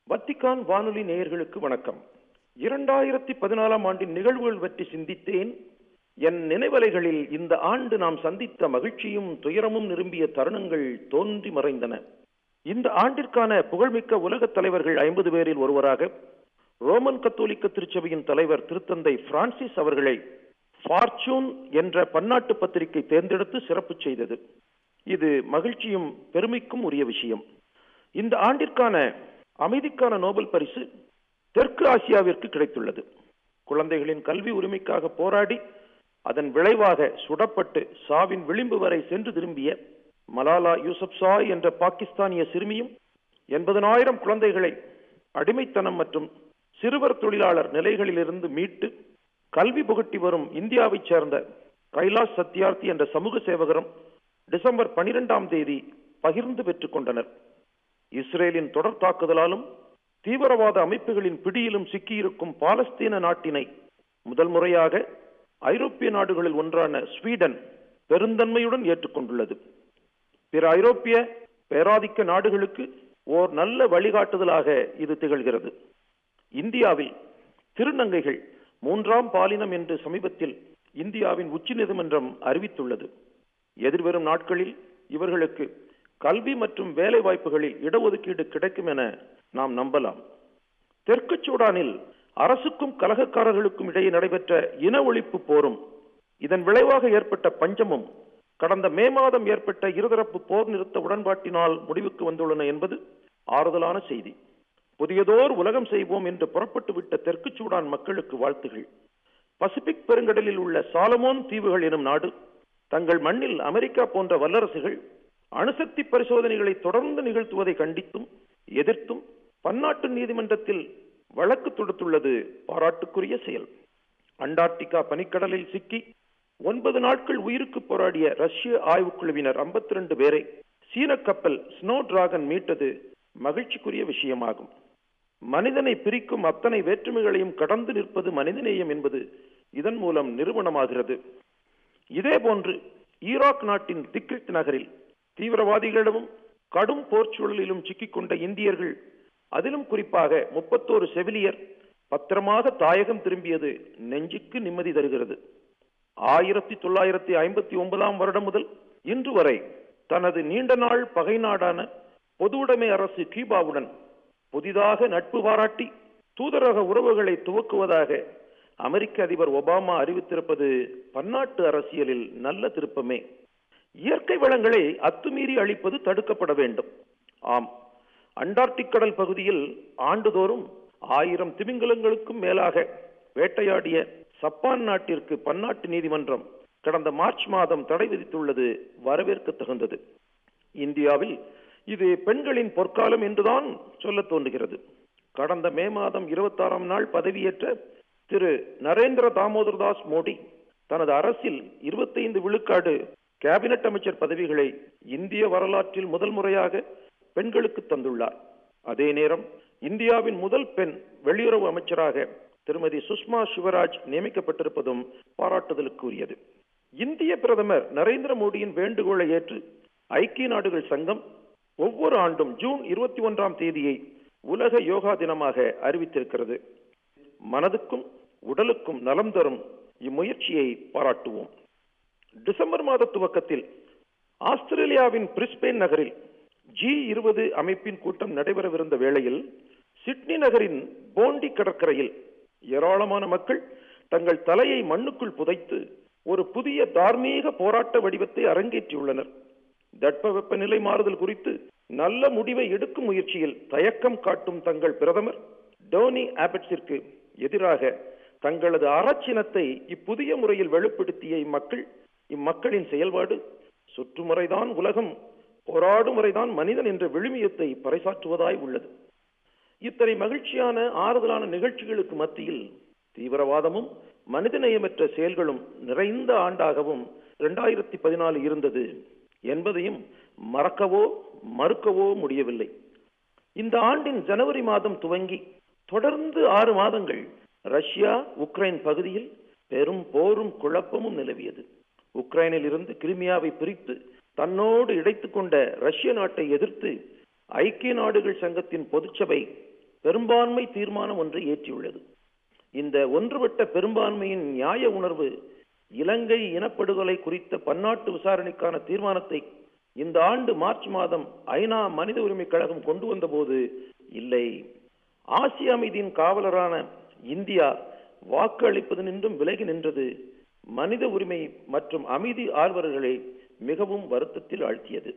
Vatican வானொலி நேயர்களுக்கு வணக்கம் இரண்டாயிரத்தி பதினாலாம் ஆண்டின் நிகழ்வுகள் பற்றி சிந்தித்தேன் என் நினைவலைகளில் இந்த ஆண்டு நாம் சந்தித்த மகிழ்ச்சியும் துயரமும் நிரம்பிய தருணங்கள் தோன்றி மறைந்தன இந்த ஆண்டிற்கான புகழ்மிக்க உலகத் தலைவர்கள் ஐம்பது பேரில் ஒருவராக ரோமன் கத்தோலிக்க திருச்சபையின் தலைவர் திருத்தந்தை பிரான்சிஸ் அவர்களை ஃபார்ச்சூன் என்ற பன்னாட்டு பத்திரிகை தேர்ந்தெடுத்து சிறப்பு செய்தது இது மகிழ்ச்சியும் பெருமைக்கும் உரிய விஷயம் இந்த ஆண்டிற்கான அமைதிக்கான நோபல் பரிசு தெற்கு ஆசியாவிற்கு கிடைத்துள்ளது குழந்தைகளின் கல்வி உரிமைக்காக போராடி அதன் விளைவாக சுடப்பட்டு சாவின் விளிம்பு வரை சென்று திரும்பிய மலாலா யூசப்சாய் என்ற பாகிஸ்தானிய சிறுமியும் எண்பதனாயிரம் குழந்தைகளை அடிமைத்தனம் மற்றும் சிறுவர் தொழிலாளர் நிலைகளிலிருந்து மீட்டு கல்வி புகட்டி வரும் இந்தியாவைச் சேர்ந்த கைலாஷ் சத்யார்த்தி என்ற சமூக சேவகரும் டிசம்பர் பனிரெண்டாம் தேதி பகிர்ந்து பெற்றுக் கொண்டனர் இஸ்ரேலின் தொடர் தாக்குதலாலும் தீவிரவாத அமைப்புகளின் பிடியிலும் சிக்கியிருக்கும் பாலஸ்தீன நாட்டினை முதல் முறையாக ஐரோப்பிய நாடுகளில் ஒன்றான ஸ்வீடன் பெருந்தன்மையுடன் ஏற்றுக்கொண்டுள்ளது பிற ஐரோப்பிய பேராதிக்க நாடுகளுக்கு ஓர் நல்ல வழிகாட்டுதலாக இது திகழ்கிறது இந்தியாவில் திருநங்கைகள் மூன்றாம் பாலினம் என்று சமீபத்தில் இந்தியாவின் உச்ச நீதிமன்றம் அறிவித்துள்ளது எதிர்வரும் நாட்களில் இவர்களுக்கு கல்வி மற்றும் வேலை வாய்ப்புகளில் இடஒதுக்கீடு கிடைக்கும் என நாம் நம்பலாம் தெற்கு சூடானில் அரசுக்கும் கலகக்காரர்களுக்கும் இடையே நடைபெற்ற இன ஒழிப்பு போரும் இதன் விளைவாக ஏற்பட்ட பஞ்சமும் கடந்த மே மாதம் ஏற்பட்ட இருதரப்பு போர் நிறுத்த உடன்பாட்டினால் முடிவுக்கு வந்துள்ளன என்பது ஆறுதலான செய்தி புதியதோர் உலகம் செய்வோம் என்று புறப்பட்டு விட்ட தெற்கு சூடான் மக்களுக்கு வாழ்த்துகள் பசிபிக் பெருங்கடலில் உள்ள சாலமோன் தீவுகள் எனும் நாடு தங்கள் மண்ணில் அமெரிக்கா போன்ற வல்லரசுகள் அணுசக்தி பரிசோதனைகளை தொடர்ந்து நிகழ்த்துவதை கண்டித்தும் எதிர்த்தும் பன்னாட்டு நீதிமன்றத்தில் வழக்கு தொடுத்துள்ளது பாராட்டுக்குரிய செயல் அண்டார்டிகா பனிக்கடலில் சிக்கி ஒன்பது நாட்கள் உயிருக்கு போராடிய ரஷ்ய ஆய்வுக்குழுவினர் ஐம்பத்தி ரெண்டு பேரை சீன கப்பல் ஸ்னோ டிராகன் மீட்டது மகிழ்ச்சிக்குரிய விஷயமாகும் மனிதனை பிரிக்கும் அத்தனை வேற்றுமைகளையும் கடந்து நிற்பது மனிதநேயம் என்பது இதன் மூலம் நிறுவனமாகிறது இதேபோன்று ஈராக் நாட்டின் திக்ரித் நகரில் தீவிரவாதிகளிடமும் கடும் போர்ச்சூழலிலும் சிக்கிக்கொண்ட இந்தியர்கள் அதிலும் குறிப்பாக முப்பத்தோரு செவிலியர் பத்திரமாக தாயகம் திரும்பியது நெஞ்சுக்கு நிம்மதி தருகிறது ஆயிரத்தி தொள்ளாயிரத்தி ஐம்பத்தி ஒன்பதாம் வருடம் முதல் இன்று வரை தனது நீண்ட நாள் பகை நாடான பொதுவுடைமை அரசு கியூபாவுடன் புதிதாக நட்பு பாராட்டி தூதரக உறவுகளை துவக்குவதாக அமெரிக்க அதிபர் ஒபாமா அறிவித்திருப்பது பன்னாட்டு அரசியலில் நல்ல திருப்பமே இயற்கை வளங்களை அத்துமீறி அளிப்பது தடுக்கப்பட வேண்டும் ஆம் அண்டார்டிக் கடல் பகுதியில் ஆண்டுதோறும் ஆயிரம் திமிங்கலங்களுக்கும் மேலாக வேட்டையாடிய சப்பான் நாட்டிற்கு பன்னாட்டு நீதிமன்றம் கடந்த மார்ச் மாதம் தடை விதித்துள்ளது வரவேற்க தகுந்தது இந்தியாவில் இது பெண்களின் பொற்காலம் என்றுதான் சொல்ல தோன்றுகிறது கடந்த மே மாதம் இருபத்தாறாம் நாள் பதவியேற்ற திரு நரேந்திர தாமோதர் தாஸ் மோடி தனது அரசில் இருபத்தைந்து விழுக்காடு கேபினட் அமைச்சர் பதவிகளை இந்திய வரலாற்றில் முதல் முறையாக பெண்களுக்கு தந்துள்ளார் அதே நேரம் இந்தியாவின் முதல் பெண் வெளியுறவு அமைச்சராக திருமதி சுஷ்மா சிவராஜ் நியமிக்கப்பட்டிருப்பதும் பாராட்டுதலுக்குரியது இந்திய பிரதமர் நரேந்திர மோடியின் வேண்டுகோளை ஏற்று ஐக்கிய நாடுகள் சங்கம் ஒவ்வொரு ஆண்டும் ஜூன் இருபத்தி ஒன்றாம் தேதியை உலக யோகா தினமாக அறிவித்திருக்கிறது மனதுக்கும் உடலுக்கும் நலம் தரும் இம்முயற்சியை பாராட்டுவோம் டிசம்பர் மாத துவக்கத்தில் ஆஸ்திரேலியாவின் பிரிஸ்பெயின் நகரில் ஜி இருபது அமைப்பின் கூட்டம் நடைபெறவிருந்த வேளையில் சிட்னி நகரின் போண்டி கடற்கரையில் ஏராளமான மக்கள் தங்கள் தலையை மண்ணுக்குள் புதைத்து ஒரு புதிய தார்மீக போராட்ட வடிவத்தை அரங்கேற்றியுள்ளனர் தட்பவெப்ப நிலை மாறுதல் குறித்து நல்ல முடிவை எடுக்கும் முயற்சியில் தயக்கம் காட்டும் தங்கள் பிரதமர் டோனி ஆபட்ஸிற்கு எதிராக தங்களது அறச்சினத்தை இப்புதிய முறையில் வெளிப்படுத்திய இம்மக்கள் இம்மக்களின் செயல்பாடு சுற்றுமுறைதான் உலகம் போராடும் வரைதான் மனிதன் என்ற விழுமியத்தை பறைசாற்றுவதாய் உள்ளது இத்தனை மகிழ்ச்சியான ஆறுதலான நிகழ்ச்சிகளுக்கு மத்தியில் தீவிரவாதமும் மனிதநேயமற்ற செயல்களும் நிறைந்த ஆண்டாகவும் இரண்டாயிரத்தி பதினாலு இருந்தது என்பதையும் மறக்கவோ மறுக்கவோ முடியவில்லை இந்த ஆண்டின் ஜனவரி மாதம் துவங்கி தொடர்ந்து ஆறு மாதங்கள் ரஷ்யா உக்ரைன் பகுதியில் பெரும் போரும் குழப்பமும் நிலவியது உக்ரைனில் இருந்து கிரிமியாவை பிரித்து தன்னோடு இணைத்துக் கொண்ட ரஷ்ய நாட்டை எதிர்த்து ஐக்கிய நாடுகள் சங்கத்தின் பொதுச்சபை பெரும்பான்மை தீர்மானம் ஒன்றை ஏற்றியுள்ளது இந்த ஒன்றுபட்ட பெரும்பான்மையின் நியாய உணர்வு இலங்கை இனப்படுகொலை குறித்த பன்னாட்டு விசாரணைக்கான தீர்மானத்தை இந்த ஆண்டு மார்ச் மாதம் ஐநா மனித உரிமை கழகம் கொண்டு வந்தபோது இல்லை ஆசிய அமைதியின் காவலரான இந்தியா வாக்கு அளிப்பது நின்றும் விலகி நின்றது மனித உரிமை மற்றும் அமைதி ஆர்வலர்களை மிகவும் வருத்தத்தில் ஆழ்த்தியது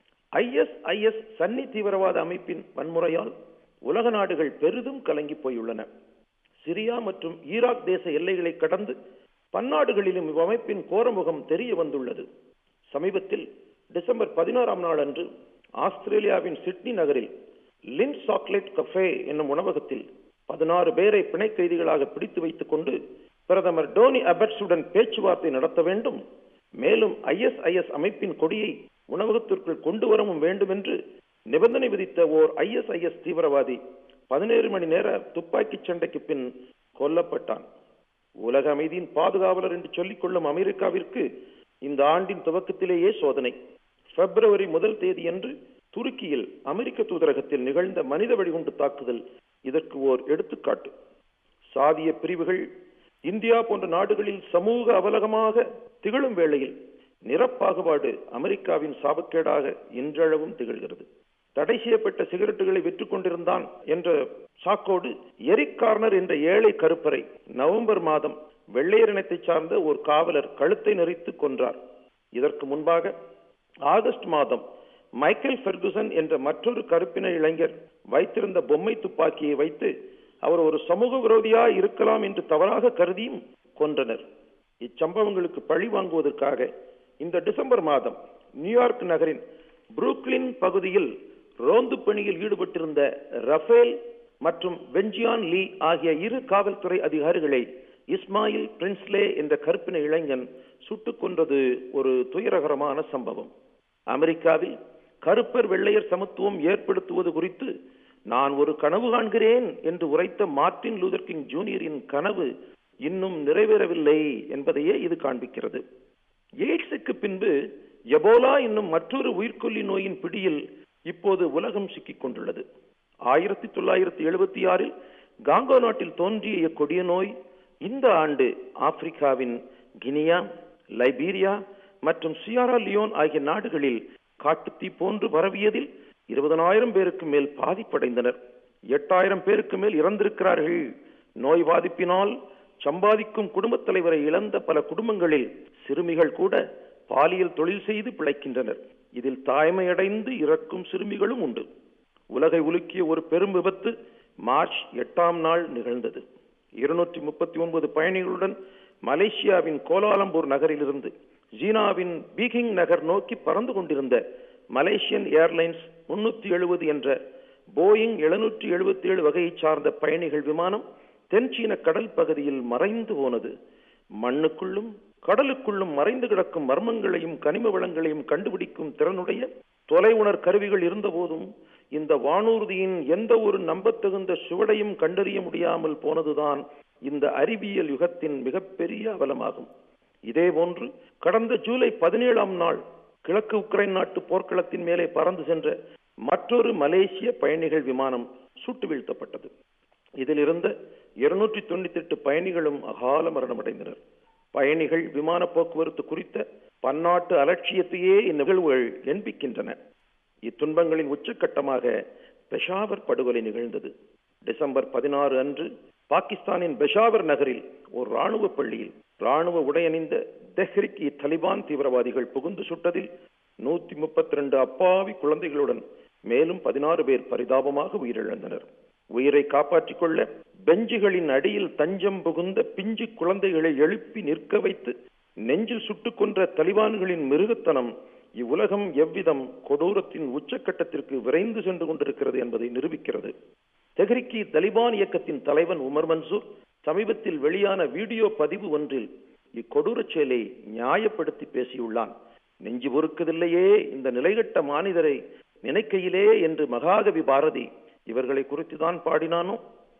ஐஎஸ்ஐஎஸ் சன்னி தீவிரவாத அமைப்பின் வன்முறையால் உலக நாடுகள் பெரிதும் கலங்கி போயுள்ளன சிரியா மற்றும் ஈராக் தேச எல்லைகளை கடந்து பன்னாடுகளிலும் இவ்வமைப்பின் கோரமுகம் தெரிய வந்துள்ளது சமீபத்தில் டிசம்பர் பதினாறாம் நாள் அன்று ஆஸ்திரேலியாவின் சிட்னி நகரில் லின் சாக்லேட் கஃபே என்னும் உணவகத்தில் பதினாறு பேரை பிணை கைதிகளாக பிடித்து வைத்துக் கொண்டு பிரதமர் டோனி அபர்ட்ஸுடன் பேச்சுவார்த்தை நடத்த வேண்டும் மேலும் ஐஎஸ்ஐஎஸ் அமைப்பின் கொடியை உணவகத்திற்குள் கொண்டு வரவும் வேண்டும் என்று நிபந்தனை விதித்த ஓர் ஐஎஸ்ஐஎஸ் தீவிரவாதி பதினேழு மணி நேர துப்பாக்கி சண்டைக்கு பின் கொல்லப்பட்டான் உலக அமைதியின் பாதுகாவலர் என்று சொல்லிக் கொள்ளும் அமெரிக்காவிற்கு இந்த ஆண்டின் துவக்கத்திலேயே சோதனை பிப்ரவரி முதல் தேதியன்று துருக்கியில் அமெரிக்க தூதரகத்தில் நிகழ்ந்த மனித வழிகுண்டு தாக்குதல் இதற்கு ஓர் எடுத்துக்காட்டு சாதிய பிரிவுகள் இந்தியா போன்ற நாடுகளில் சமூக அவலகமாக திகழும் வேளையில் நிறப்பாகுபாடு அமெரிக்காவின் சாபக்கேடாக இன்றளவும் திகழ்கிறது தடை செய்யப்பட்ட சிகரெட்டுகளை விற்றுக் கொண்டிருந்தான் என்ற சாக்கோடு எரிக் கார்னர் என்ற ஏழை கருப்பரை நவம்பர் மாதம் வெள்ளையர் இனத்தை சார்ந்த ஒரு காவலர் கழுத்தை நெறித்து கொன்றார் இதற்கு முன்பாக ஆகஸ்ட் மாதம் மைக்கேல் ஃபெர்குசன் என்ற மற்றொரு கருப்பின இளைஞர் வைத்திருந்த பொம்மை துப்பாக்கியை வைத்து அவர் ஒரு சமூக விரோதியா இருக்கலாம் என்று தவறாக கருதியும் கொன்றனர் இச்சம்பவங்களுக்கு பழி வாங்குவதற்காக இந்த டிசம்பர் மாதம் நியூயார்க் நகரின் புரூக்லின் பகுதியில் ரோந்து பணியில் ஈடுபட்டிருந்த ரஃபேல் மற்றும் வெஞ்சியான் லீ ஆகிய இரு காவல்துறை அதிகாரிகளை இஸ்மாயில் பிரின்ஸ்லே என்ற கருப்பின இளைஞன் சுட்டுக் கொன்றது ஒரு துயரகரமான சம்பவம் அமெரிக்காவில் கருப்பர் வெள்ளையர் சமத்துவம் ஏற்படுத்துவது குறித்து நான் ஒரு கனவு காண்கிறேன் என்று உரைத்த மார்டின் லூதர் கிங் ஜூனியரின் கனவு இன்னும் நிறைவேறவில்லை என்பதையே இது காண்பிக்கிறது எய்ட்ஸுக்கு பின்பு எபோலா என்னும் மற்றொரு உயிர்கொல்லி நோயின் பிடியில் இப்போது உலகம் சிக்கிக் கொண்டுள்ளது ஆயிரத்தி தொள்ளாயிரத்தி எழுபத்தி ஆறில் காங்கோ நாட்டில் தோன்றிய கொடிய நோய் இந்த ஆண்டு ஆப்பிரிக்காவின் கினியா லைபீரியா மற்றும் சியாரா லியோன் ஆகிய நாடுகளில் காட்டுத்தீ போன்று பரவியதில் இருபதனாயிரம் பேருக்கு மேல் பாதிப்படைந்தனர் எட்டாயிரம் பேருக்கு மேல் இறந்திருக்கிறார்கள் நோய் பாதிப்பினால் சம்பாதிக்கும் குடும்பத் தலைவரை இழந்த பல குடும்பங்களில் சிறுமிகள் கூட பாலியல் தொழில் செய்து பிழைக்கின்றனர் இதில் தாய்மையடைந்து இறக்கும் சிறுமிகளும் உண்டு உலகை உலுக்கிய ஒரு பெரும் விபத்து மார்ச் எட்டாம் நாள் நிகழ்ந்தது இருநூற்றி முப்பத்தி ஒன்பது பயணிகளுடன் மலேசியாவின் கோலாலம்பூர் நகரிலிருந்து சீனாவின் பீகிங் நகர் நோக்கி பறந்து கொண்டிருந்த மலேசியன் ஏர்லைன்ஸ் முன்னூத்தி எழுபது என்ற போயிங் எழுநூற்றி எழுபத்தி ஏழு வகையை சார்ந்த பயணிகள் விமானம் தென்சீன கடல் பகுதியில் மறைந்து போனது மண்ணுக்குள்ளும் கடலுக்குள்ளும் மறைந்து கிடக்கும் மர்மங்களையும் கனிம வளங்களையும் கண்டுபிடிக்கும் திறனுடைய தொலைவுணர் கருவிகள் இருந்தபோதும் இந்த வானூர்தியின் எந்த ஒரு நம்பத்தகுந்த சுவடையும் கண்டறிய முடியாமல் போனதுதான் இந்த அறிவியல் யுகத்தின் மிகப்பெரிய அவலமாகும் இதேபோன்று கடந்த ஜூலை பதினேழாம் நாள் கிழக்கு உக்ரைன் நாட்டு போர்க்களத்தின் மேலே பறந்து சென்ற மற்றொரு மலேசிய பயணிகள் விமானம் சுட்டு வீழ்த்தப்பட்டது இதில் இருந்த இருநூற்றி தொண்ணூத்தி எட்டு பயணிகளும் அகால மரணமடைந்தனர் பயணிகள் விமான போக்குவரத்து குறித்த பன்னாட்டு அலட்சியத்தையே இந்நிகழ்வுகள் என்பிக்கின்றன இத்துன்பங்களின் உச்சக்கட்டமாக பெஷாவர் படுகொலை நிகழ்ந்தது டிசம்பர் பதினாறு அன்று பாகிஸ்தானின் பெஷாவர் நகரில் ஒரு ராணுவ பள்ளியில் ராணுவ உடையணிந்த தெஹ்ரிக் இ தலிபான் தீவிரவாதிகள் புகுந்து சுட்டதில் நூத்தி முப்பத்தி ரெண்டு அப்பாவி குழந்தைகளுடன் மேலும் பதினாறு பேர் பரிதாபமாக உயிரிழந்தனர் உயிரை காப்பாற்றிக் கொள்ள பெஞ்சுகளின் அடியில் தஞ்சம் புகுந்த பிஞ்சு குழந்தைகளை எழுப்பி நிற்க வைத்து நெஞ்சில் சுட்டுக் கொன்ற தலிபான்களின் மிருகத்தனம் இவ்வுலகம் எவ்விதம் கொடூரத்தின் உச்சக்கட்டத்திற்கு விரைந்து சென்று கொண்டிருக்கிறது என்பதை நிரூபிக்கிறது தெஹ்ரிக்கி தலிபான் இயக்கத்தின் தலைவன் உமர் மன்சூர் சமீபத்தில் வெளியான வீடியோ பதிவு ஒன்றில் இக்கொடூரச் செயலை நியாயப்படுத்தி பேசியுள்ளான் நெஞ்சு பொறுக்கதில்லையே இந்த நிலைகட்ட மானிதரை நினைக்கையிலே என்று மகாகவி பாரதி இவர்களை குறித்துதான் பாடினானோ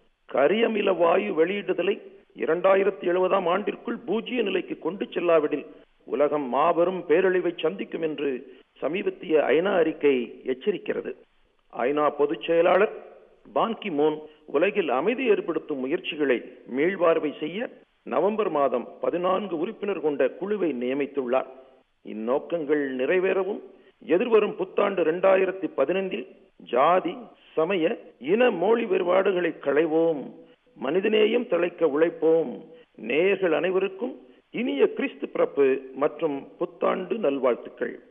கரியமில வாயு வெளியிடுதலை இரண்டாயிரத்தி எழுபதாம் ஆண்டிற்குள் பூஜ்ய நிலைக்கு கொண்டு செல்லாவிடில் உலகம் மாபெரும் பேரழிவை சந்திக்கும் என்று சமீபத்திய ஐநா அறிக்கை எச்சரிக்கிறது ஐநா பொதுச் செயலாளர் பான்கி மோன் உலகில் அமைதி ஏற்படுத்தும் முயற்சிகளை மீள்வார்வை செய்ய நவம்பர் மாதம் பதினான்கு உறுப்பினர் கொண்ட குழுவை நியமித்துள்ளார் இந்நோக்கங்கள் நிறைவேறவும் எதிர்வரும் புத்தாண்டு இரண்டாயிரத்தி பதினைந்தில் ஜாதி சமய இன மொழி வேறுபாடுகளை களைவோம் மனிதநேயம் தழைக்க உழைப்போம் நேயர்கள் அனைவருக்கும் இனிய கிறிஸ்து பிறப்பு மற்றும் புத்தாண்டு நல்வாழ்த்துக்கள்